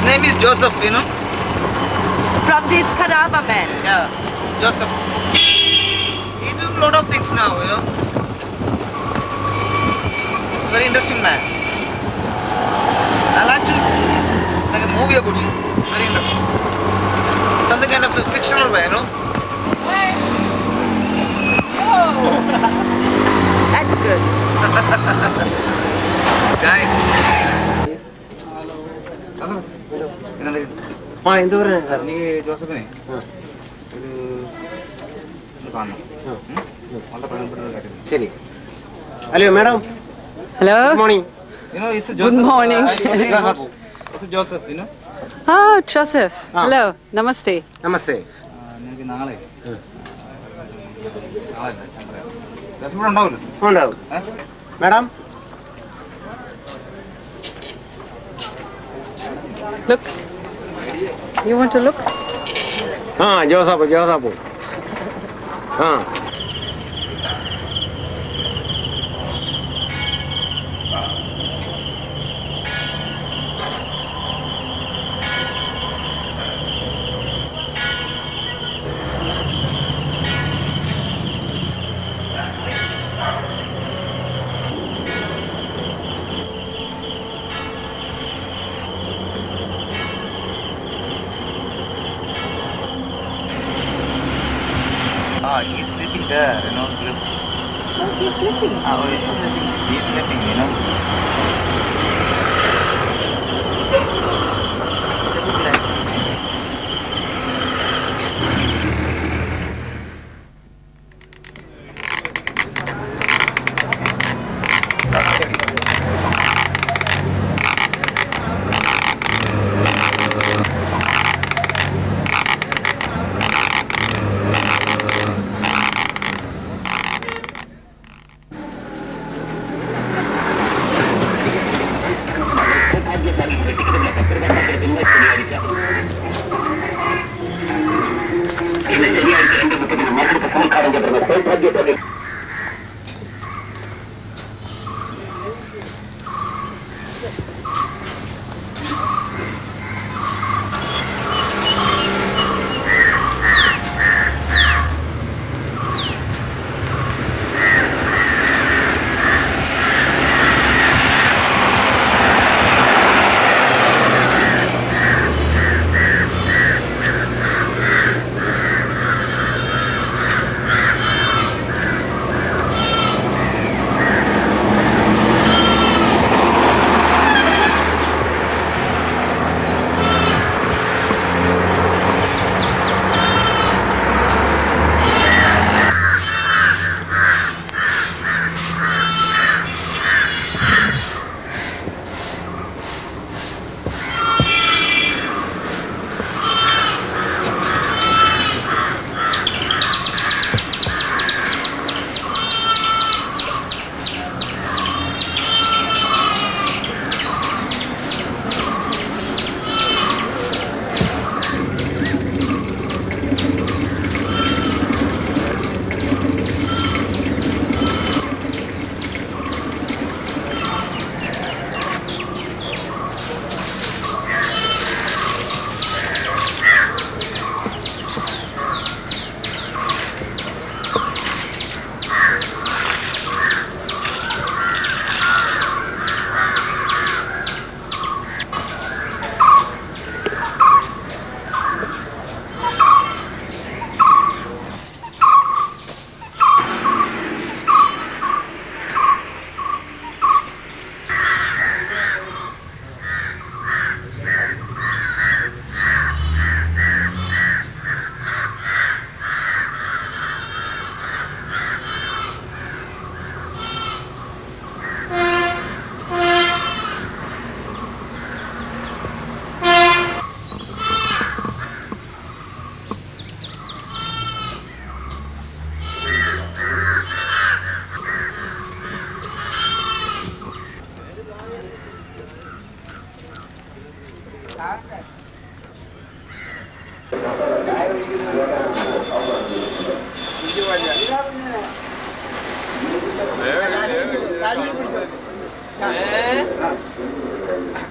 name is Joseph, you know? From this Karaba man. Yeah, Joseph. He do a lot of things now, you know. It's very interesting man. I like to like a movie about him. Very interesting. Something kind of a fictional way, you know. That's good. Guys. ആ എന്ത് പറയാ sir നീ ജോസഫിനെ ആ. ഒരു ഒന്ന് കാണണം ആ. ഉം? വളരെ പ്രധാനപ്പെട്ട ഒരു കാര്യം ശരി hello madam Hello. Good morning You know, it's Good Joseph. morning. Uh, I- I- Joseph. It's Joseph, you know. Oh, Joseph. Ah. Hello. Namaste. Namaste ആ, നിനക്ക് നാളെ ഉം. നാളെ അല്ല, ഞാൻ പറയാം. ജോസഫ് ഇവിടെ ഉണ്ടാവില്ല ഉണ്ടാവും madam Look. You want to look? ആ ജോസഫ് ജോസഫ് ആ Ah, he's sleeping there, you know. Look. Oh, he's sleeping. Ah, oh, he's sleeping. He's sleeping, you know. It's a good life.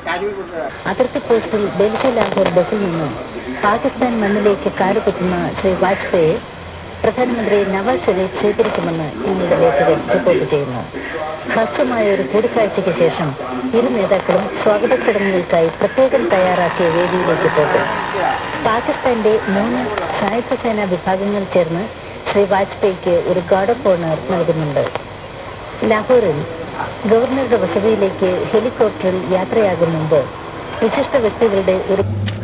അതിർത്തി പോസ്റ്റിൽ ഡൽഹി ലാഹോർ ബസിൽ നിന്നും പാകിസ്ഥാൻ മണ്ണിലേക്ക് കാലുകുത്തുന്ന ശ്രീ വാജ്പേയി പ്രധാനമന്ത്രി നവാസ് ഷെരീഫ് സ്വീകരിക്കുമെന്ന് പിന്നീട് ലേഖകൻ റിപ്പോർട്ട് ചെയ്യുന്നു ഹ്രസ്വമായ ഒരു കൂടിക്കാഴ്ചയ്ക്ക് ശേഷം ഇരു നേതാക്കളും സ്വാഗത ചടങ്ങുകൾക്കായി പ്രത്യേകം തയ്യാറാക്കിയ വേദിയിലേക്ക് പോകും പാകിസ്ഥാന്റെ മൂന്ന് സായുധ സേനാ വിഭാഗങ്ങൾ ചേർന്ന് ശ്രീ വാജ്പേയിക്ക് ഒരു ഗാർഡ് ഓഫ് ഓണർ നൽകുന്നുണ്ട് ലാഹോറിൽ ഗവർണറുടെ വസതിയിലേക്ക് ഹെലികോപ്റ്ററിൽ യാത്രയാകും മുമ്പ് വിശിഷ്ട വ്യക്തികളുടെ ഒരു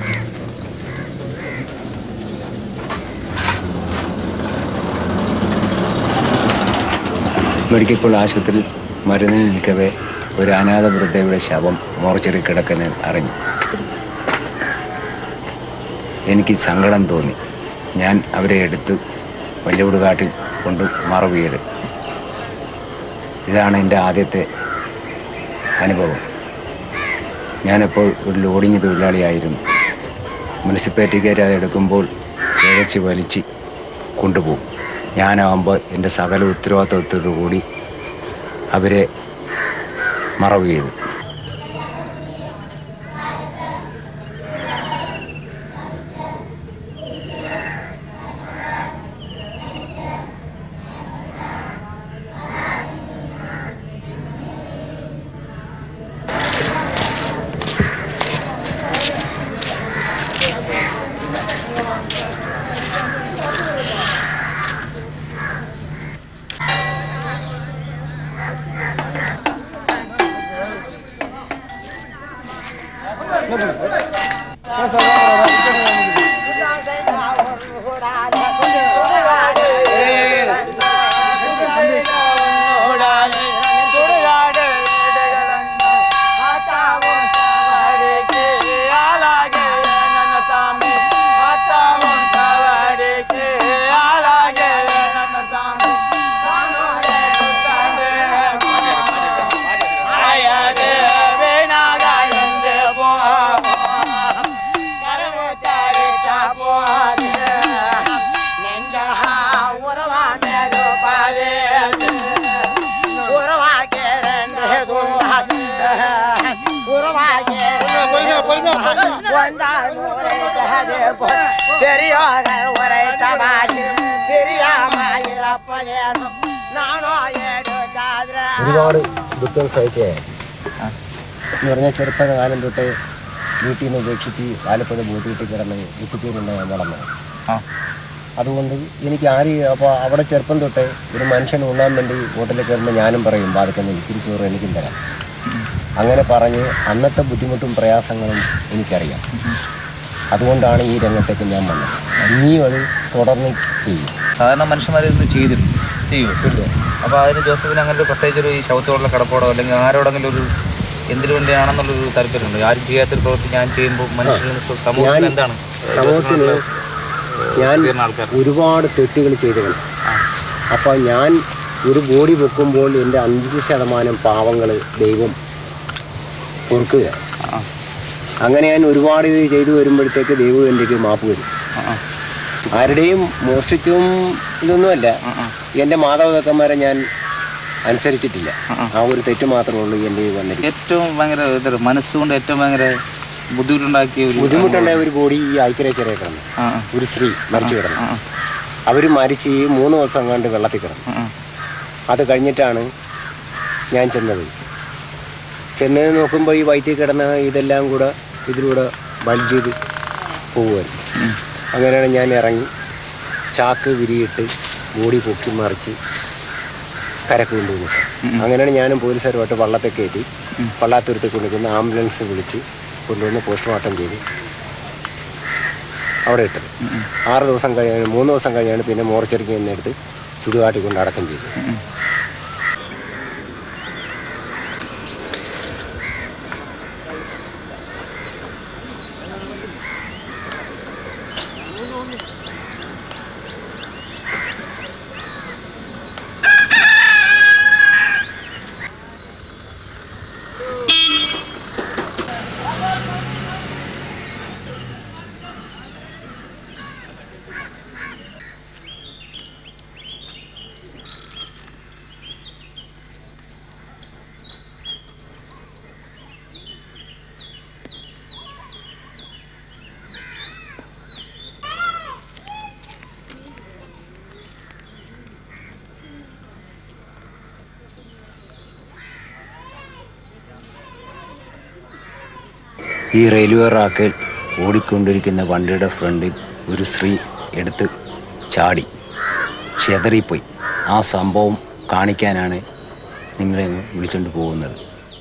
മെഡിക്കൽ കോളേജ് ആശുപത്രിയിൽ മരുന്നിൽ നിൽക്കവേ ഒരു അനാഥ വൃദ്ധയുടെ ശവം മോർച്ചറി കിടക്കുന്ന അറിഞ്ഞു എനിക്ക് സങ്കടം തോന്നി ഞാൻ അവരെ എടുത്ത് വല്യവിട് കാട്ടിൽ കൊണ്ട് മറവ് ചെയ്ത് ഇതാണ് എൻ്റെ ആദ്യത്തെ അനുഭവം ഞാനിപ്പോൾ ഒരു ലോഡിങ് തൊഴിലാളിയായിരുന്നു മുനിസിപ്പാലിറ്റിക്കാർ അത് എടുക്കുമ്പോൾ ഇഴച്ച് വലിച്ച് കൊണ്ടുപോകും ഞാനാകുമ്പോൾ എൻ്റെ സകല ഉത്തരവാദിത്വത്തോടു കൂടി അവരെ മറവ് ചെയ്തു ഒരുപാട് ദുഃഖം സഹിച്ചേ എന്ന് പറഞ്ഞാൽ ചെറുപ്പകാലം തൊട്ട് വീട്ടിൽ നിന്ന് ഉപേക്ഷിച്ച് ആലപ്പുഴ ബോട്ട് വീട്ടിൽ കിടന്ന് ഉച്ചച്ചേരുന്ന ഞാൻ വളർന്നത് ആ. അതുകൊണ്ട് എനിക്ക് ആരെയും അപ്പോൾ അവിടെ ചെറുപ്പം തൊട്ടേ ഒരു മനുഷ്യൻ ഉണ്ണാൻ വേണ്ടി ഹോട്ടലിൽ കയറുമ്പോൾ ഞാനും പറയും ബാധിക്കുന്ന തിരിച്ചു ചോറ് എനിക്കും തരാം അങ്ങനെ പറഞ്ഞ് അന്നത്തെ ബുദ്ധിമുട്ടും പ്രയാസങ്ങളും എനിക്കറിയാം അതുകൊണ്ടാണ് ഈ രംഗത്തേക്ക് ഞാൻ വന്നത് ഇനിയും അത് തുടർന്ന് ചെയ്യും സാധാരണ മനുഷ്യന്മാർ ഇന്ന് ചെയ്തിരും ചെയ്യൂ ഇല്ല അപ്പോൾ അതിന് ജോസഫിന് അങ്ങനെ ഒരു പ്രത്യേകിച്ച് ഒരു ഈ ശൗത്തോടുള്ള കടപ്പാടോ അല്ലെങ്കിൽ ആരോടെങ്കിലും ഒരു എന്തിനു വേണ്ടിയാണെന്നുള്ളൊരു താല്പര്യമുണ്ട് ആരും ചെയ്യാത്തൊരു പ്രവൃത്തി ഞാൻ ചെയ്യുമ്പോൾ മനുഷ്യന് സമൂഹത്തിൽ ഞാൻ എന്താണ് സമൂഹത്തിന് ഞാൻ തീർന്ന ആൾക്കാർ ഒരുപാട് തെറ്റുകൾ ചെയ്തവൻ അപ്പോൾ ഞാൻ ഒരു ബോഡി വെക്കുമ്പോൾ എൻ്റെ അഞ്ച് ശതമാനം പാവങ്ങൾ ദൈവം പൊറുക്കുക ആ. അങ്ങനെ ഞാൻ ഒരുപാട് ഇത് ചെയ്തു വരുമ്പോഴത്തേക്ക് ദൈവം എൻ്റെ മാപ്പ് വരും ആ, ആ, ആരുടെയും മോഷ്ടിച്ചും ഇതൊന്നുമല്ല ആ, ആ. എൻ്റെ മാതാപിതാക്കന്മാരെ ഞാൻ അനുസരിച്ചിട്ടില്ല ആ, ആ. ആ ഒരു തെറ്റ് മാത്രമേ ഉള്ളൂ എൻ്റെ വന്നിരിക്കുന്നത് ഏറ്റവും ഭയങ്കര ഇതൊരു മനസ്സുകൊണ്ട് ഏറ്റവും ഭയങ്കര ബുദ്ധിമുട്ടുണ്ടാക്കിയ ഒരു ബുദ്ധിമുട്ടുണ്ടായ ഒരു ബോഡി ഈ ഐക്യരേച്ചറയിൽ കിടന്നു ആ, ആ, ഒരു സ്ത്രീ മരിച്ചു കിടന്നു ആ, അവർ മരിച്ച് ഈ മൂന്ന് ദിവസം കണ്ട് വെള്ളത്തിൽ കിടന്നു ആ, ആ. അത് കഴിഞ്ഞിട്ടാണ് ഞാൻ ചെന്നത് ചെന്ന് നോക്കുമ്പോൾ ഈ വയറ്റിൽ കിടന്ന ഇതെല്ലാം കൂടെ ഇതിലൂടെ ബൾജ് ചെയ്ത് പോവുമായിരുന്നു ഉം. അങ്ങനെയാണ് ഞാൻ ഇറങ്ങി ചാക്ക് വിരിയിട്ട് ബോഡി പൊക്കി മറിച്ച് കരക്ക് കൊണ്ടുവന്നു അങ്ങനെയാണ് ഞാനും പോലീസുകാരുമായിട്ട് വള്ളത്തെ കയറ്റി പള്ളാത്തുരുത്തിൽ കൊണ്ടുവന്ന് ആംബുലൻസ് വിളിച്ച് കൊണ്ടുവന്ന് പോസ്റ്റ്മോർട്ടം ചെയ്ത് അവിടെ ഇട്ടത് ആറ് ദിവസം കഴിഞ്ഞ് മൂന്ന് ദിവസം കഴിഞ്ഞാണ് പിന്നെ മോർച്ചറിക്ക് നിന്നെടുത്ത് ചുടുകാട്ടി കൊണ്ട് അടക്കം ചെയ്തത് ഈ റെയിൽവേ റാക്കിൽ ഓടിക്കൊണ്ടിരിക്കുന്ന വണ്ടിയുടെ ഫ്രണ്ടിൽ ഒരു സ്ത്രീ എടുത്ത് ചാടി ചെതറിപ്പോയി ആ സംഭവം കാണിക്കാനാണ് നിങ്ങളെ ഇങ്ങ് വിളിച്ചുകൊണ്ട് പോകുന്നത്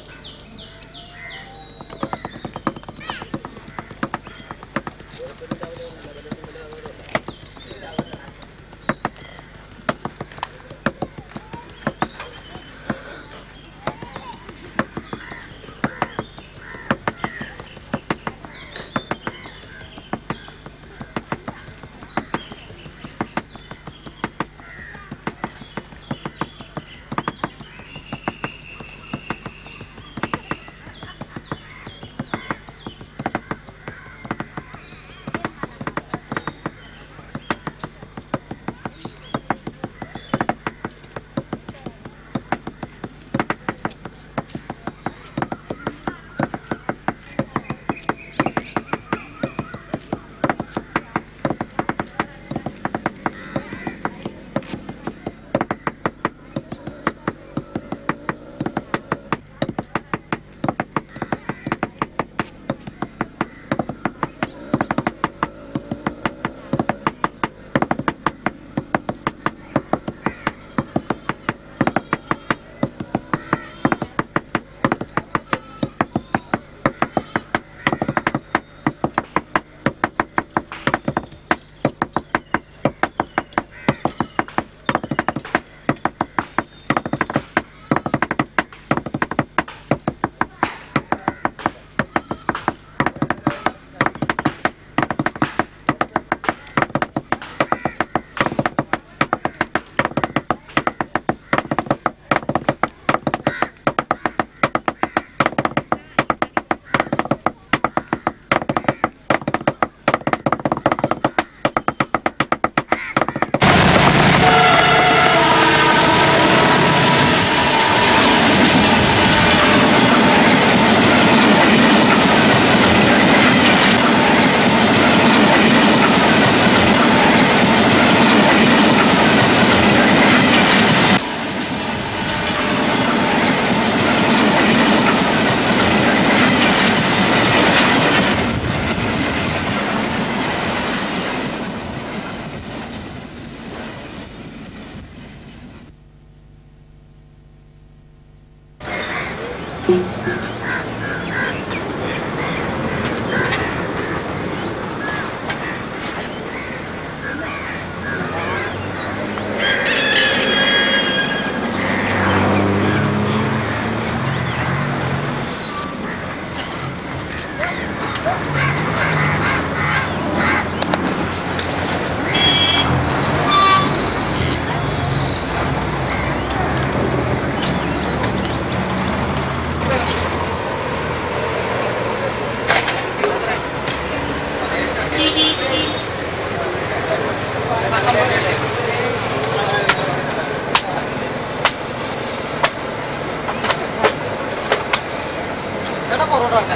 ചേട്ടാ പൊറോട്ട വെക്കാം.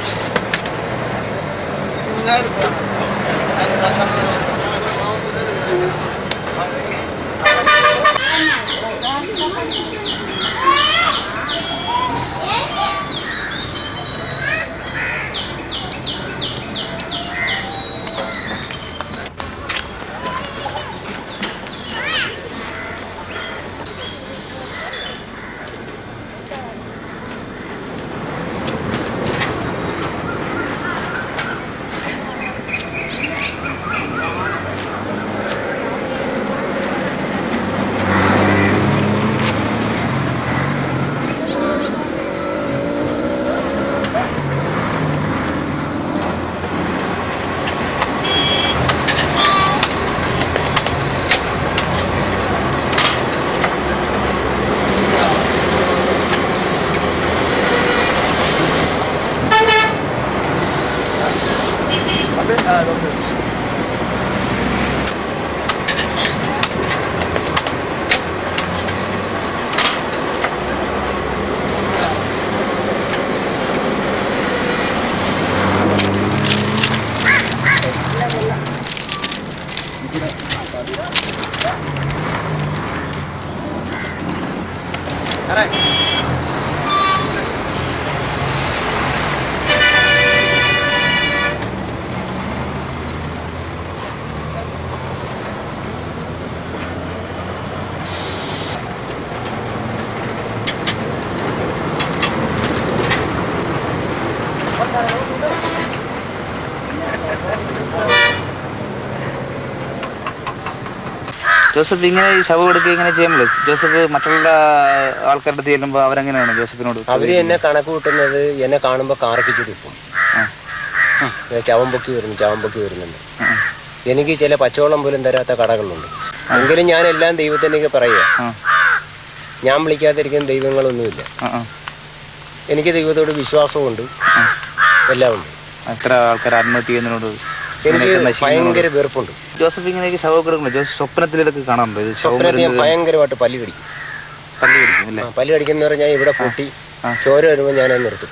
ഞാൻ എടുക്കാം. ജോസഫ് ഇങ്ങനെ ഈ ശവം എടുക്കുക ഇങ്ങനെ ചെയ്യുമ്പോൾ ജോസഫ് മറ്റുള്ള ആൾക്കാരുടെ അടുത്ത് ചെല്ലുമ്പോൾ അവരെങ്ങനെയാണ് ജോസഫിനോട് അവർ എന്നെ കണക്ക് കൂട്ടുന്നത് എന്നെ കാണുമ്പോൾ കാർക്കിച്ച് തിപ്പും ആ. ഏ, ചവം പൊക്കി വരുന്നു ചവം പൊക്കി വരുന്നുണ്ട് എനിക്ക് ചില പച്ചവെള്ളം പോലും തരാത്ത കടകളുണ്ട് എങ്കിലും ഞാൻ എല്ലാം ദൈവത്തിനേക്ക് പറയുക ആ. ഞാൻ വിളിക്കാതിരിക്കുന്ന ദൈവങ്ങളൊന്നുമില്ല ആ ആ എനിക്ക് ദൈവത്തോട് വിശ്വാസമുണ്ട് എല്ലാം ഉണ്ട് എത്ര ആൾക്കാർ ആത്മഹത്യ ചെയ്യുന്നതിനോട് എനിക്ക് ഇങ്ങനെയൊക്കെ നശിക്കുന്നതിനോട് ഭയങ്കര വെറുപ്പുണ്ട് ജോസഫ് ഇങ്ങനെയൊക്കെ ശവം എടുക്കുമ്പോൾ ജോസഫ് സ്വപ്നത്തിൽ ഇതൊക്കെ കാണാറുണ്ടോ ഇത് ശവം സ്വപ്നത്തിൽ ഞാൻ വരുന്നത് ഭയങ്കരമായിട്ട് പല്ലി കടിക്കും പല്ല് പിടിക്കും അല്ലേ ആ, പല്ലി കടിക്കുന്ന പറഞ്ഞാൽ ഇവിടെ പൊട്ടി ചോര വരുമ്പോൾ ഞാൻ അത് നിർത്തും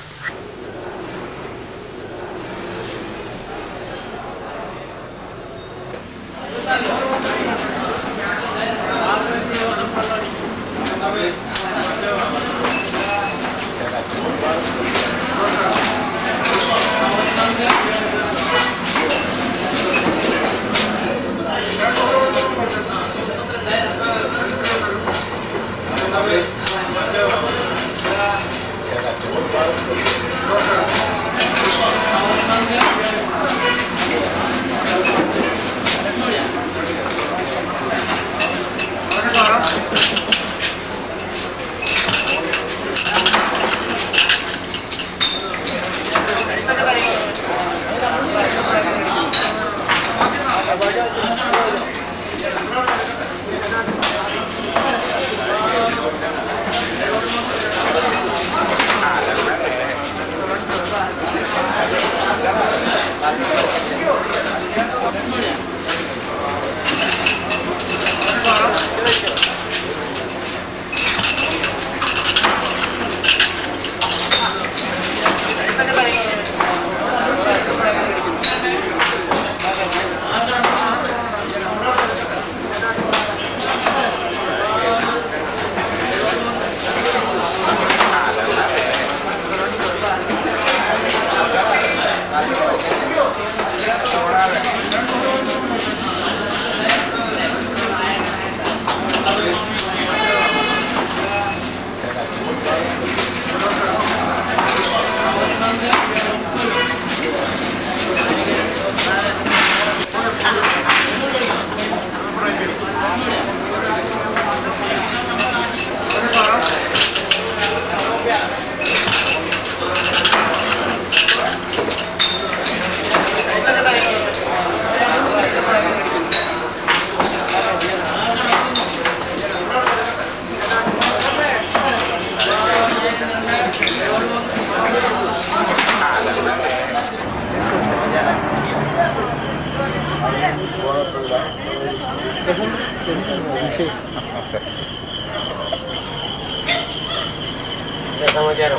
സമാചാരം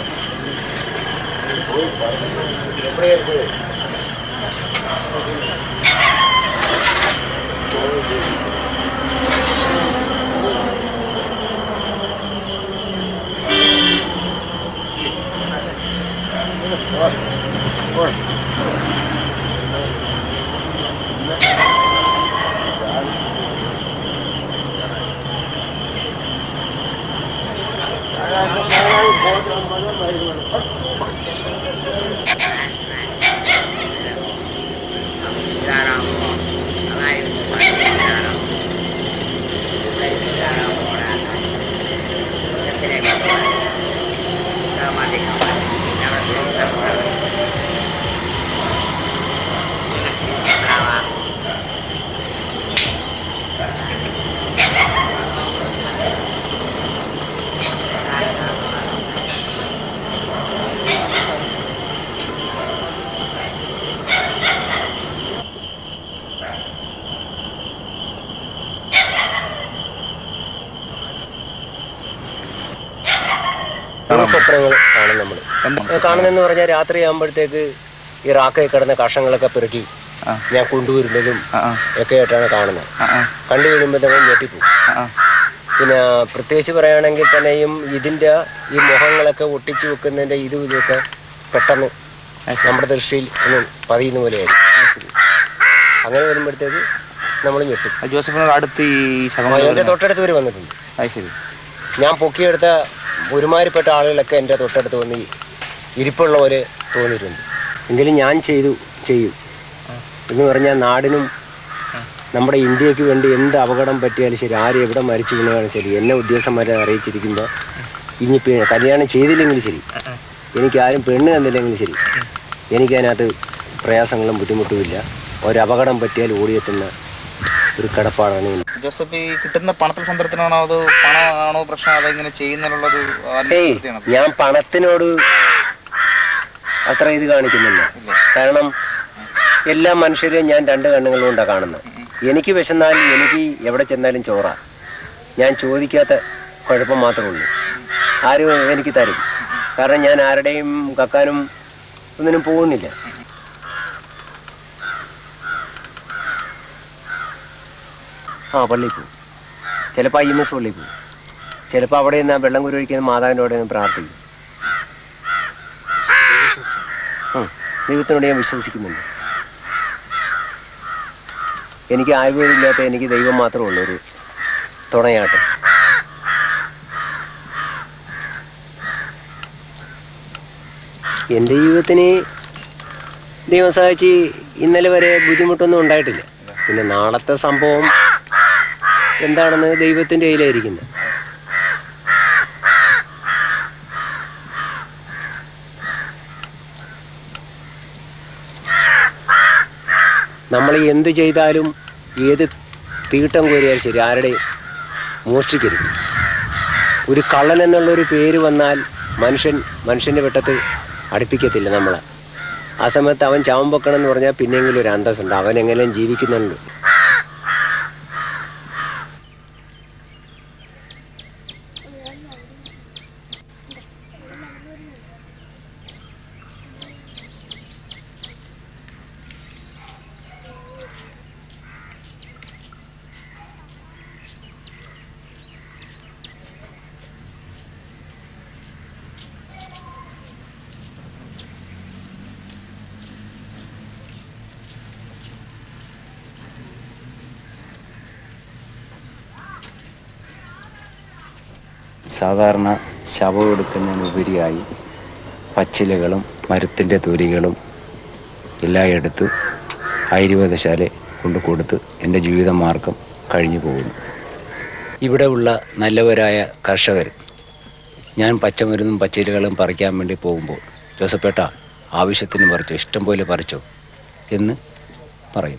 സ്വപ്നങ്ങൾ കാണും നമ്മൾ കാണുന്നതെന്ന് പറഞ്ഞാൽ രാത്രി ആകുമ്പോഴത്തേക്ക് ഈ റാക്കയിൽ കിടന്ന കഷങ്ങളൊക്കെ പെറുക്കി ആ. ഞാൻ കൊണ്ടുവരുന്നതും ആ ആ ഒക്കെ ആയിട്ടാണ് കാണുന്നത് ആ ആ കണ്ടു കഴിയുമ്പോഴത്തേക്കും ഞെട്ടിപ്പോവും ആ ആ പിന്നെ പ്രത്യേകിച്ച് പറയുകയാണെങ്കിൽ തന്നെയും ഇതിൻ്റെ ഈ മുഖങ്ങളൊക്കെ ഒട്ടിച്ചു വെക്കുന്നതിൻ്റെ ഇതും ഇതൊക്കെ പെട്ടെന്ന് നമ്മുടെ ദൃഷ്ടിയിൽ ഒന്ന് പതിയുന്ന പോലെയായിരിക്കും അങ്ങനെ വരുമ്പോഴത്തേക്ക് നമ്മൾ ഞെട്ടും ആ ജോസഫിനോട് അടുത്ത് ഈ ശവം എൻ്റെ തൊട്ടടുത്ത് വരെ വന്നിട്ടുണ്ട് അത് ശരി ഞാൻ പൊക്കിയെടുത്ത ഒരുമാതിരിപ്പെട്ട ആളുകളൊക്കെ എൻ്റെ തൊട്ടടുത്ത് വന്ന് ഈ ഇരിപ്പുള്ള പോലെ തോന്നിയിട്ടുണ്ട് എങ്കിലും ഞാൻ ചെയ്തു ചെയ്യും എന്ന് പറഞ്ഞാൽ നാടിനും നമ്മുടെ ഇന്ത്യക്ക് വേണ്ടി എന്ത് അപകടം പറ്റിയാലും ശരി ആരും എവിടെ മരിച്ചു വീണാലും ശരി എന്നെ ഉദ്യോഗസ്ഥന്മാരെ അറിയിച്ചിരിക്കുമ്പോൾ ഇനി പെ- കല്യാണം ചെയ്തില്ലെങ്കിലും ശരി എനിക്ക് ആരും പെണ്ണ് തന്നില്ലെങ്കിലും ശരി എനിക്കതിനകത്ത് പ്രയാസങ്ങളും ബുദ്ധിമുട്ടുമില്ല ഒരപകടം പറ്റിയാൽ ഓടിയെത്തുന്ന ഒരു കിടപ്പാടാണ് എനിക്ക് ജോസഫ് ഈ കിട്ടുന്ന പണത്തിൽ സംതൃപ്തനാണോ അതോ പണമാണോ പ്രശ്നം അതെങ്ങനെ ചെയ്യുന്നതിനുള്ളൊരു ഏയ് ആത്മഹത്യയാണോ ഞാൻ പണത്തിനോട് അത്ര ഇത് കാണിക്കുന്നില്ല കാരണം എല്ലാ മനുഷ്യരെയും ഞാൻ രണ്ട് കണ്ണുകൾ കൊണ്ടാണ് കാണുന്നത് എനിക്ക് വിശന്നാലും എനിക്ക് എവിടെ ചെന്നാലും ചോറ ഞാൻ ചോദിക്കാത്ത കുഴപ്പം മാത്രമേ ഉള്ളൂ ആരും എനിക്ക് തരും കാരണം ഞാൻ ആരുടെയും കക്കാനും ഒന്നിനും പോകുന്നില്ല ആ പള്ളിയിൽ പോകും ചിലപ്പോൾ ഐ എം എസ് പള്ളിയിൽ പോകും ചിലപ്പോൾ അവിടെ നിന്ന് വെള്ളം കുരുവഴിക്കുന്ന മാതാവിൻ്റെ അവിടെ നിന്ന് പ്രാർത്ഥിക്കും ഉം. ദൈവത്തിനോട് ഞാൻ വിശ്വസിക്കുന്നുണ്ട് എനിക്ക് ആയുർവേദമില്ലാത്ത എനിക്ക് ദൈവം മാത്രമേ ഉള്ളൂ ഒരു തുണയായിട്ട് എൻ്റെ ജീവിതത്തിന് ദൈവം സഹായിച്ച് ഇന്നലെ വരെ ബുദ്ധിമുട്ടൊന്നും ഉണ്ടായിട്ടില്ല പിന്നെ നാളത്തെ സംഭവം എന്താണെന്ന് ദൈവത്തിൻ്റെ കയ്യിലായിരിക്കുന്നത് നമ്മൾ എന്ത് ചെയ്താലും ഏത് തീട്ടം കോരിയാലും ശരി ആരുടെയും മോഷ്ടിക്കരുത് ഒരു കള്ളൻ എന്നുള്ളൊരു പേര് വന്നാൽ മനുഷ്യൻ മനുഷ്യൻ്റെ വെട്ടത്ത് അടുപ്പിക്കത്തില്ല നമ്മളെ ആ സമയത്ത് അവൻ ചാവം വെക്കണം എന്ന് പറഞ്ഞാൽ പിന്നെയെങ്കിലും ഒരു അന്തസ്സുണ്ട് അവൻ എങ്ങനെയും ജീവിക്കുന്നുണ്ട് സാധാരണ ശവമെടുക്കുന്നതിനുപരിയായി പച്ചിലകളും മരത്തിൻ്റെ തൊലികളും എല്ലാം എടുത്ത് ആയുർവേദശാല കൊണ്ട് കൊടുത്ത് എൻ്റെ ജീവിതമാർഗം കഴിഞ്ഞു പോകുന്നു ഇവിടെ ഉള്ള നല്ലവരായ കർഷകർ ഞാൻ പച്ചമരുന്നും പച്ചിലകളും പറിക്കാൻ വേണ്ടി പോകുമ്പോൾ ജോസഫേട്ട ആവശ്യത്തിന് പറിച്ചോ ഇഷ്ടം പോലെ പറിച്ചോ എന്ന് പറയും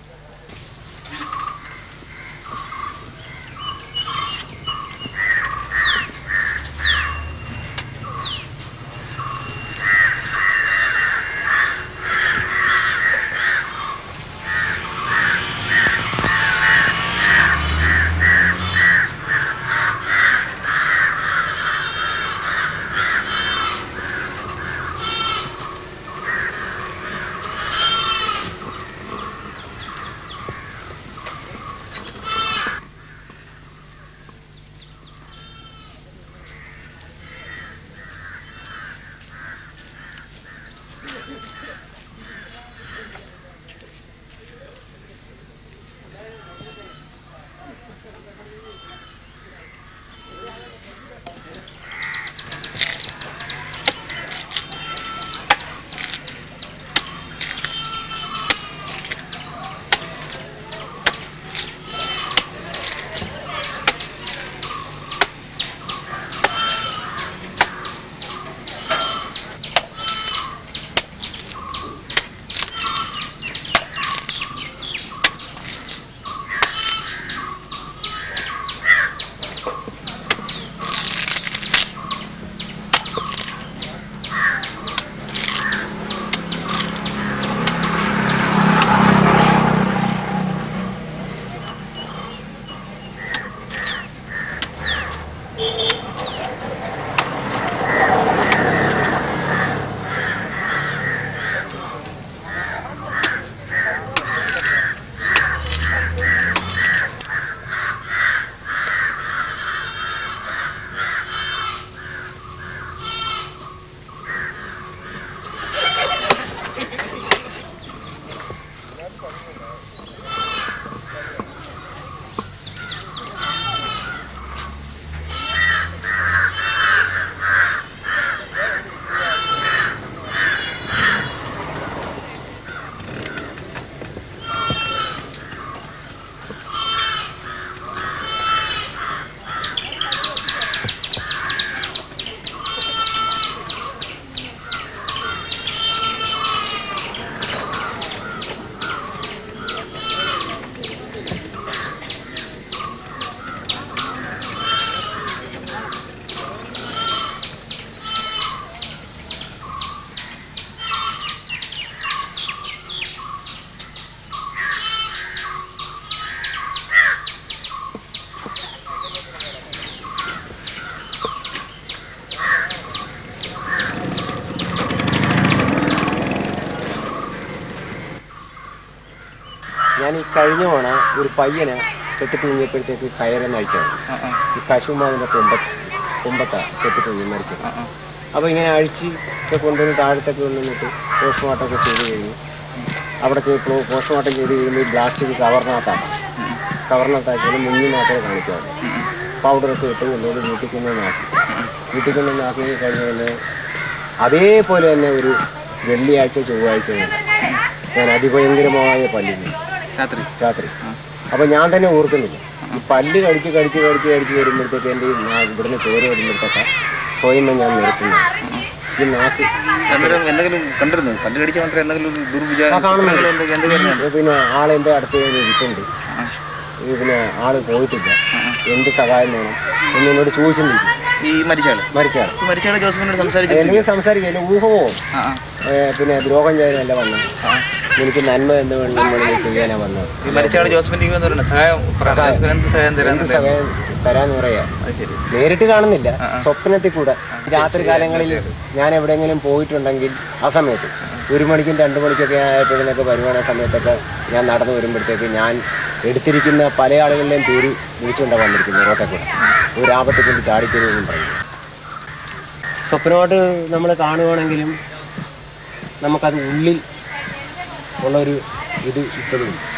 ഞാൻ ഈ കഴിഞ്ഞ ഓണ ഒരു പയ്യനെ കെട്ടി തൂങ്ങിയപ്പോഴത്തേക്ക് കയറെന്ന് അഴിച്ചത് ആ ആ ഈ കശുമാവിൻ്റെ തുമ്പത്ത് തുമ്പത്താണ് കെട്ടി തൂങ്ങി മരിച്ചത് ആ, ആ. അപ്പോൾ ഇങ്ങനെ അഴിച്ച് ഒക്കെ കൊണ്ടുവന്ന് താഴത്തൊക്കെ കൊണ്ടുവന്നിട്ട് പോസ്റ്റ്മോർട്ടം ഒക്കെ ചെയ്ത് കഴിഞ്ഞു അവിടെ ചെയ്തപ്പോൾ പോസ്റ്റ്മോർട്ടം ചെയ്ത് കഴിയുമ്പോൾ ഈ പ്ലാസ്റ്റിക് കവറിനകത്താണ് കവറിനകത്താക്കിയത് മുന്നിനകത്തേ കാണിക്കാറ് പൗഡറൊക്കെ ഇട്ട് കൊണ്ടുവന്ന് വീട്ടിൽ കൊണ്ടുവന്നാക്കി വീട്ടിൽ കൊണ്ടുവന്നാക്കി കഴിഞ്ഞ് അതേപോലെ തന്നെ ഒരു വെള്ളിയാഴ്ച ചൊവ്വാഴ്ച ഞാൻ അതിഭയങ്കരമായ പല്ലിന് രാത്രി രാത്രി അപ്പോൾ ഞാൻ തന്നെ ഓർക്കുന്നില്ല ഈ പല്ല് കടിച്ച് കടിച്ച് കടിച്ച് കടിച്ച് വരുമ്പോഴത്തേക്ക് എൻ്റെ ഈ നാ- ഇവിടുന്ന് ചോറ് വരുമ്പോഴത്തേക്ക് സ്വയം ഞാൻ നിർത്തുന്നു ഈ നാക്ക് എന്തെങ്കിലും എന്തെങ്കിലും കണ്ടിരുന്നു പല്ല് കടിച്ച മാത്രമേ എന്തെങ്കിലും ഒരു ആ, ദുർവിചാരം കാണുന്നുണ്ട്. എന്തെങ്കിലും എന്തെങ്കിലും ഇത് പിന്നെ ആളെൻ്റെ അടുത്ത് തന്നെ ഇരിപ്പുണ്ട് ഇത് പിന്നെ ആള് പോയിട്ടില്ല എന്ത് സഹായം വേണം എന്ന് എന്നോട് ചോദിച്ചിട്ടുണ്ട് ഈ മരിച്ചയാള് മരിച്ചാൾ ഈ മരിച്ചയാള് ജോസഫിനോട് സംസാരിച്ചു എനിക്ക് സംസാരിക്കുക എൻ്റെ ഊഹവും ആ ആ. ഏ, പിന്നെ ദ്രോഹം ചെയ്യാനല്ല വന്നത് എനിക്ക് നന്മ എന്ത് വേണമെങ്കിലും ചെയ്യാനാണ് വന്നത് ഈ മരിച്ചയാള് ജോസഫിന്റെ എന്ന് പറയുന്നത് സഹായം പറ- ജോസഫിന് എന്ത് സഹായം എന്ത് തരാന്നുള്ളത് സഹായം തരാന്ന് പറയാ അത് ശരി നേരിട്ട് കാണുന്നില്ല സ്വപ്നത്തിൽ കൂടെ രാത്രി കാലങ്ങളിൽ ഞാൻ എവിടെയെങ്കിലും പോയിട്ടുണ്ടെങ്കിൽ ആ സമയത്ത് ഒരു മണിക്കും രണ്ട് മണിക്കൊക്കെ ആയപ്പോഴൊക്കെ വരുവാണ് ആ സമയത്തൊക്കെ ഞാൻ നടന്നു വരുമ്പോഴത്തേക്ക് ഞാൻ എടുത്തിരിക്കുന്ന പല ആളുകളുടെയും പേര് വിളിച്ചുകൊണ്ടാണ് വന്നിരിക്കുന്നത് റോട്ടെ കൂടെ ഒരു ആപത്തെ കൊണ്ട് ചാടിക്കരുതെന്നും പറയും സ്വപ്നമായിട്ട് നമ്മൾ കാണുവാണെങ്കിലും നമുക്കത് ഉള്ളിൽ ഉള്ളൊരു ഇത് ഇപ്പോഴും ഉണ്ട്.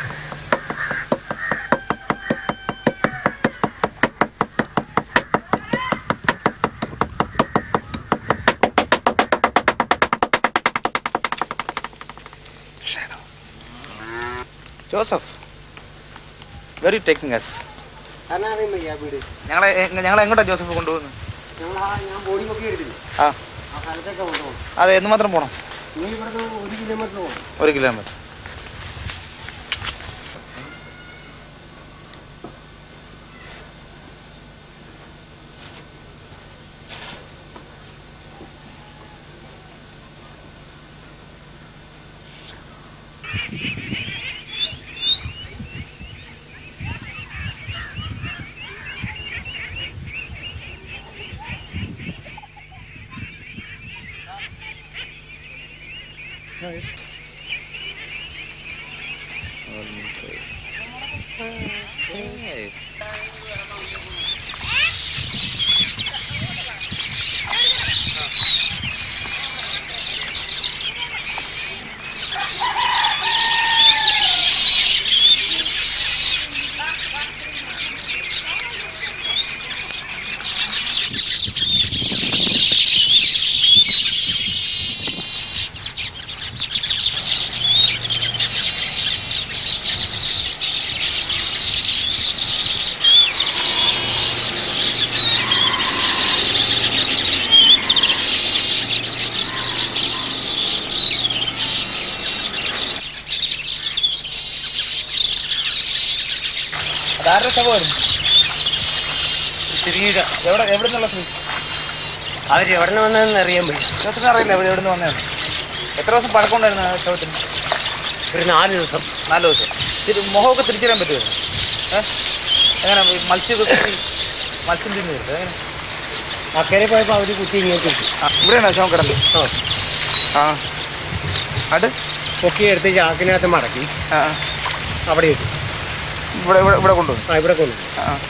ജോസഫ് വെരി ടേക്കിംഗ് അസ് കാരണം അറിയാൻ വയ്യ ആ വീട് ഞങ്ങളെ ഞങ്ങളെ എങ്ങോട്ടാ ജോസഫ് കൊണ്ടുപോകുന്നത് ഞങ്ങൾ ആ ഞാൻ ബോഡി പൊക്കി എടുത്തില്ല ആ ആ സ്ഥലത്തൊക്കെ കൊണ്ടുപോകും അതെ എന്ന് മാത്രം പോകണം നീ ഇവിടുന്ന് ഒരു കിലോമീറ്റർ പോകും ഒരു കിലോമീറ്റർ അതാരുടെ ശവമായിരുന്നു തിരിയുക എവിടെ എവിടെ നിന്നുള്ള സ്ത്രീ അവർ എവിടെ നിന്ന് വന്നതെന്ന് അറിയാൻ പറ്റും ജോസഫിന് അറിയില്ല എവിടെ എവിടെ നിന്ന് വന്നതാണ് എത്ര ദിവസം പഴക്കമുണ്ടായിരുന്നു ആ ശവത്തിന് ഒരു നാല് ദിവസം നാല് ദിവസം തിരി മുഖമൊക്കെ തിരിച്ചറിയാൻ പറ്റുമായിരുന്നു ഏഹ് എങ്ങനെ ഈ മത്സ്യമൊക്കെ കുത്തി മത്സ്യം തിന്നു വരുന്നത് എങ്ങനെ അക്കരെ പോയപ്പോൾ അവർ കുത്തി ഇങ്ങോട്ട് ഇട്ടു. ആ ഇവിടെയാണോ ശവം കിടന്നത് ആ ആ അത് പൊക്കി എടുത്ത് ചാക്കിനകത്ത് മടക്കി ആ ആ. അവിടെ ഇട്ടു ഇവിടെ ഇവിടെ ഇവിടെ കൊണ്ടുവന്നു ആ ഇവിടെ കൊണ്ടു ആ ആ.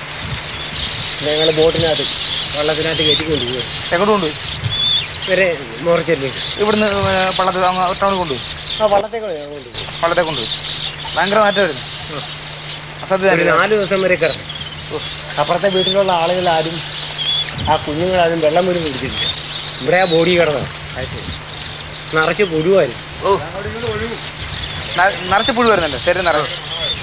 ഞങ്ങൾ ബോട്ടിനകത്ത് വള്ളത്തിനകത്ത് കയറ്റിക്കൊണ്ട് പോയി എങ്ങോട്ട് കൊണ്ടുപോയി ഇവരെ മോർച്ചല്ലേക്ക് ഇവിടുന്ന് പള്ളത്തിൽ ടൗണിൽ കൊണ്ടുപോയി ആ വള്ളത്തേക്ക് കൊണ്ടുപോയി പള്ളത്തെ കൊണ്ടുപോയി ഭയങ്കര മാറ്റമായിരുന്നു അസാധ്യത ഒരു നാല് ദിവസം വരെ കിടന്നു അപ്പുറത്തെ വീട്ടിലുള്ള ആളുകളാരും ആ കുഞ്ഞുങ്ങളാരും വെള്ളം പോലും കുടിച്ചിട്ടില്ല ഇവിടെ ആ ബോഡി കിടന്നത് നിറച്ച് പുഴുവായിരുന്നു ഓ ന- നിറച്ച് പുഴു വരുന്നുണ്ട് ശരി നിറച്ച്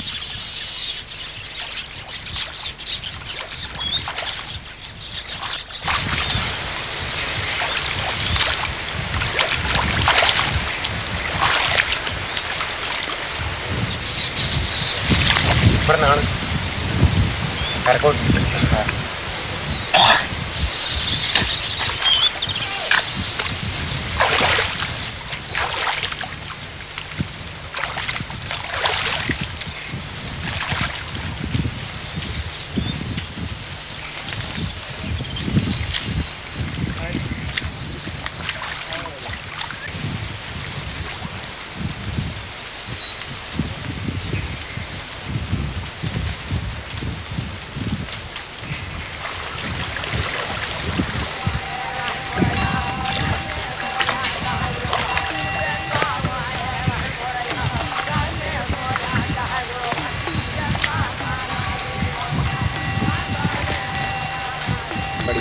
ഇവിടെ നിന്നാണ് കരക്കോട്ട്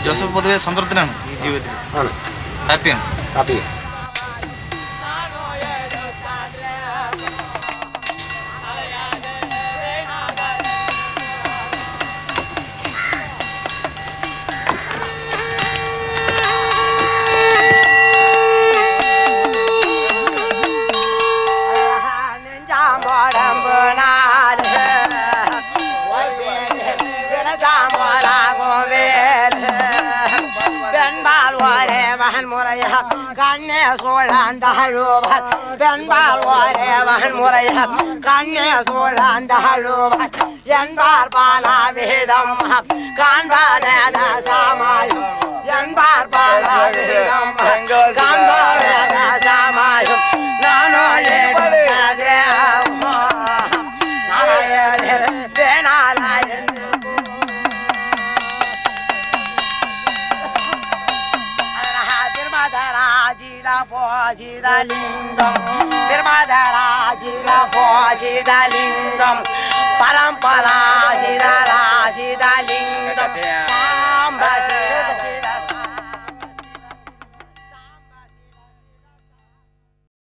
ജോസഫ് പൊതുവെ സംതൃപ്തനാണ് ഈ ജീവിതത്തിൽ ആണ് ഹാപ്പിയാണ് ഹാപ്പി கண்ணே சோழாந்தாழுவார் பெண்பால் ஓரே வகன் முறைய கண்ணே சோழாந்தாழுவார் என்பார் பாலா வேதம் காண்பாத சாமாயம் என்பார் பாலா வேதம் காண்பாத சாமாயம் நானோ வேணாலாயிருந்து Birmadarajiga Pochida Lingam Birmadarajiga Pochida Lingam Parampara